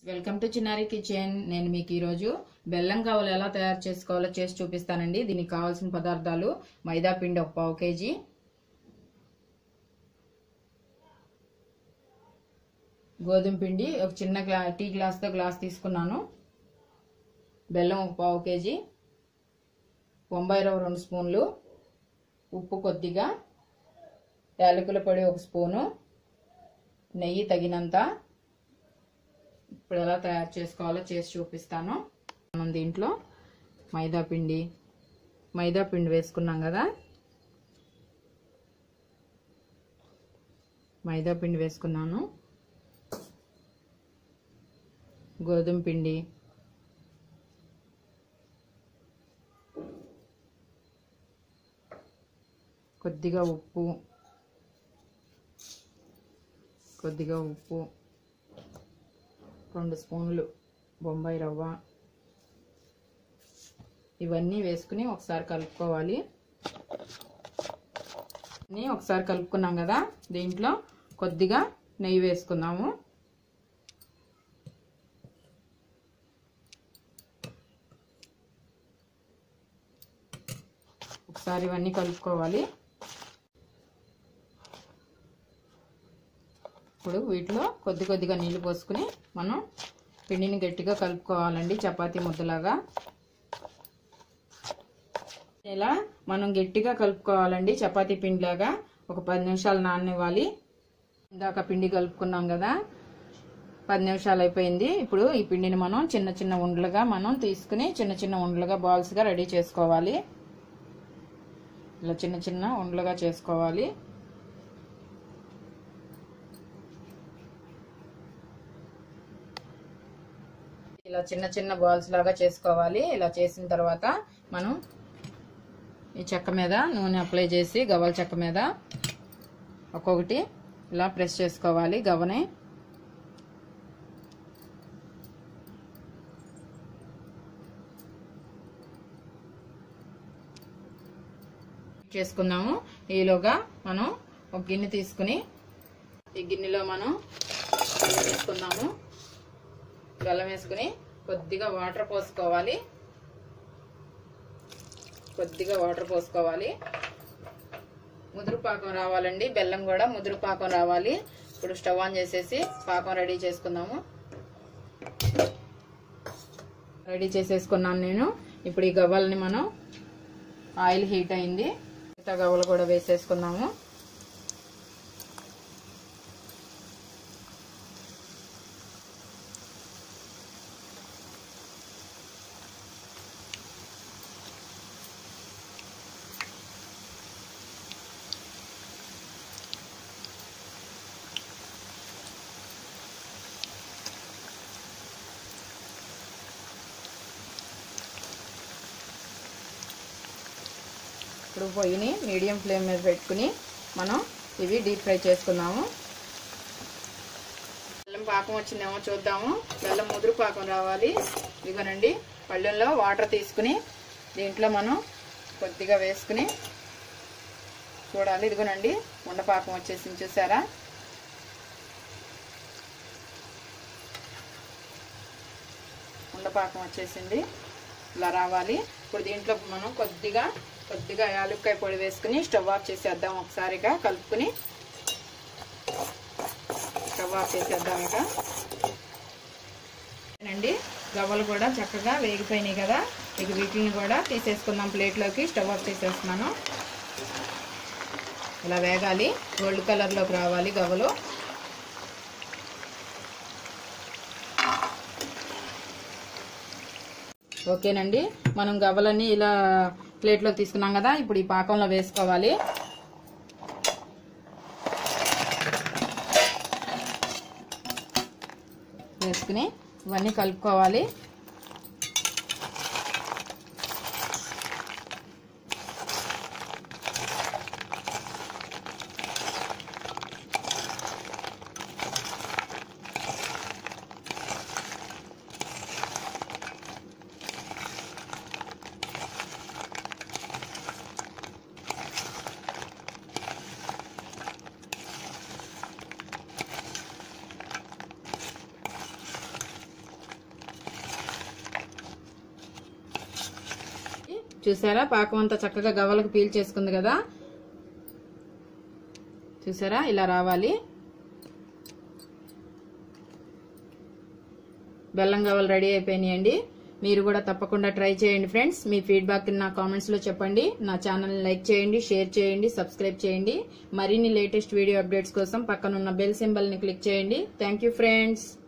welcome to చిన్నారి kitchen నేను మీకు ఈరోజు బెల్లం కావాలి ఎలా తయారు చేసుకోవాలో చేసి చూపిస్తానండి దీనికి కావాల్సిన పదార్థాలు మైదా పిండి ఒక పావు కేజీ గోధుమ పిండి ఒక చిన్న గ్లా టీ గ్లాస్తో గ్లాస్ తీసుకున్నాను బెల్లం ఒక పావు కేజీ బొంబాయి రవ్వ రెండు స్పూన్లు ఉప్పు కొద్దిగా యాలకుల పొడి ఒక స్పూను నెయ్యి తగినంత ఇప్పుడు ఎలా తయారు చేసుకోవాలో చేసి చూపిస్తాను మనం దీంట్లో మైదా పిండి మైదా పిండి వేసుకున్నాం కదా మైదా పిండి వేసుకున్నాను గోధుమ పిండి కొద్దిగా ఉప్పు కొద్దిగా ఉప్పు రెండు స్పూన్లు బొంబాయి రవ్వ ఇవన్నీ వేసుకుని ఒకసారి కలుపుకోవాలి ఇవన్నీ ఒకసారి కలుపుకున్నాం కదా దీంట్లో కొద్దిగా నెయ్యి వేసుకుందాము ఒకసారి ఇవన్నీ కలుపుకోవాలి ఇప్పుడు వీటిలో కొద్ది కొద్దిగా నీళ్ళు పోసుకుని మనం పిండిని గట్టిగా కలుపుకోవాలండి చపాతీ ముద్దలాగా ఇలా మనం గట్టిగా కలుపుకోవాలండి చపాతీ పిండిలాగా ఒక పది నిమిషాలు నాననివ్వాలి ఇందాక పిండి కలుపుకున్నాం కదా పది నిమిషాలు అయిపోయింది ఇప్పుడు ఈ పిండిని మనం చిన్న చిన్న ఉండలుగా మనం తీసుకుని చిన్న చిన్న ఉండలుగా బాల్స్గా రెడీ చేసుకోవాలి ఇలా చిన్న చిన్న ఉండలుగా చేసుకోవాలి ఇలా చిన్న చిన్న బాల్స్ లాగా చేసుకోవాలి ఇలా చేసిన తర్వాత మనం ఈ చెక్క మీద నూనె అప్లై చేసి గవ్వల చెక్క మీద ఒక్కొక్కటి ఇలా ప్రెస్ చేసుకోవాలి గవ్వని చేసుకుందాము ఈలోగా మనం ఒక గిన్నె తీసుకుని ఈ గిన్నెలో మనం బెల్లం వేసుకుందాము బెల్లం వేసుకుని కొద్దిగా వాటర్ పోసుకోవాలి కొద్దిగా వాటర్ పోసుకోవాలి ముదురు పాకం రావాలండి బెల్లం కూడా ముదురు పాకం రావాలి ఇప్పుడు స్టవ్ ఆన్ చేసేసి పాకం రెడీ చేసుకుందాము రెడీ చేసేసుకున్నాను నేను ఇప్పుడు ఈ గవ్వల్ని మనం ఆయిల్ హీట్ అయింది మిగతా గవ్వలు కూడా వేసేసుకున్నాము ఇప్పుడు పొయ్యిని మీడియం ఫ్లేమ్ మీద పెట్టుకుని మనం ఇవి డీప్ ఫ్రై చేసుకుందాము బెల్లం పాకం వచ్చిందేమో చూద్దాము బెల్లం ముదురు పాకం రావాలి ఇదిగోనండి పళ్ళెంలో వాటర్ తీసుకుని దీంట్లో మనం కొద్దిగా వేసుకుని చూడాలి ఇదిగోనండి ఉండపాకం వచ్చేసింది చూసారా ఉండపాకం వచ్చేసింది ఇలా రావాలి ఇప్పుడు దీంట్లో మనం కొద్దిగా కొద్దిగా యాలుక్కాయ పొడి వేసుకుని స్టవ్ ఆఫ్ చేసేద్దాం ఒకసారిగా కలుపుకుని స్టవ్ ఆఫ్ చేసేద్దాం ఇక అండి గవ్వలు కూడా చక్కగా వేగిపోయినాయి కదా ఇక వీటిని కూడా తీసేసుకుందాం ప్లేట్లోకి స్టవ్ ఆఫ్ చేసేస్తున్నాను ఇలా వేగాలి గోల్డ్ కలర్లోకి రావాలి గవ్వలు ఓకేనండి మనం గవ్వలన్నీ ఇలా ప్లేట్లో తీసుకున్నాం కదా ఇప్పుడు ఈ పాకంలో వేసుకోవాలి వేసుకుని ఇవన్నీ కలుపుకోవాలి చూసారా పాకం అంతా చక్కగా గవ్వలకు పీల్ చేసుకుంది కదా చూసారా ఇలా రావాలి బెల్లం గవ్వలు రెడీ అయిపోయినాయండి మీరు కూడా తప్పకుండా ట్రై చేయండి ఫ్రెండ్స్ మీ ఫీడ్బ్యాక్ నా కామెంట్స్ లో చెప్పండి నా ఛానల్ లైక్ చేయండి షేర్ చేయండి సబ్స్క్రైబ్ చేయండి మరిన్ని లేటెస్ట్ వీడియో అప్డేట్స్ కోసం పక్కనున్న బెల్ సింబల్ ని క్లిక్ చేయండి థ్యాంక్ యూ ఫ్రెండ్స్